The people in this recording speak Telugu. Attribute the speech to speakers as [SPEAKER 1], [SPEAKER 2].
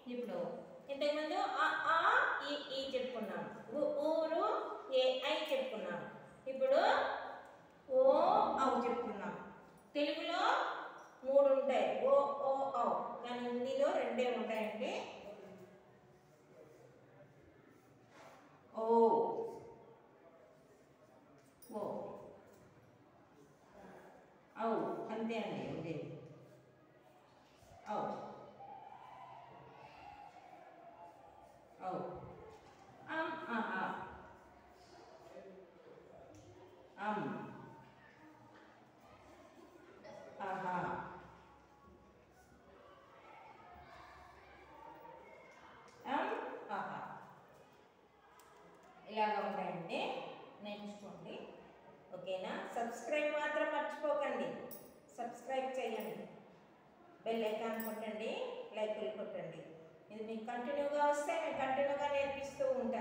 [SPEAKER 1] ఇప్పుడు ఇంతకుముందు ఆ ఆ ఈ ఈ చెప్పుకున్నాం ఊ- ఊరు ఏ ఐ చెప్పుకున్నాం ఇప్పుడు ఓ అవు చెప్పుకున్నాం తెలుగులో మూడు ఉంటాయి ఓ ఓ ఔ కానీ హిందీలో రెండే ఉంటాయండి ఓ ఓ ఔ అంతే అండి ఉండేది ఔ ఔ అం ఆహా అం ఆహా అం ఆహా ఇలాగ ఉంటాయండి నేర్చుకోండి ఓకేనా సబ్స్క్రైబ్ మాత్రం మర్చిపోకండి సబ్స్క్రైబ్ చేయండి బెల్ ఐకాన్ కొట్టండి లైకులు కొట్టండి ఇది మీకు కంటిన్యూగా వస్తే మేము కంటిన్యూగా నేర్పిస్తూ ఉంటాం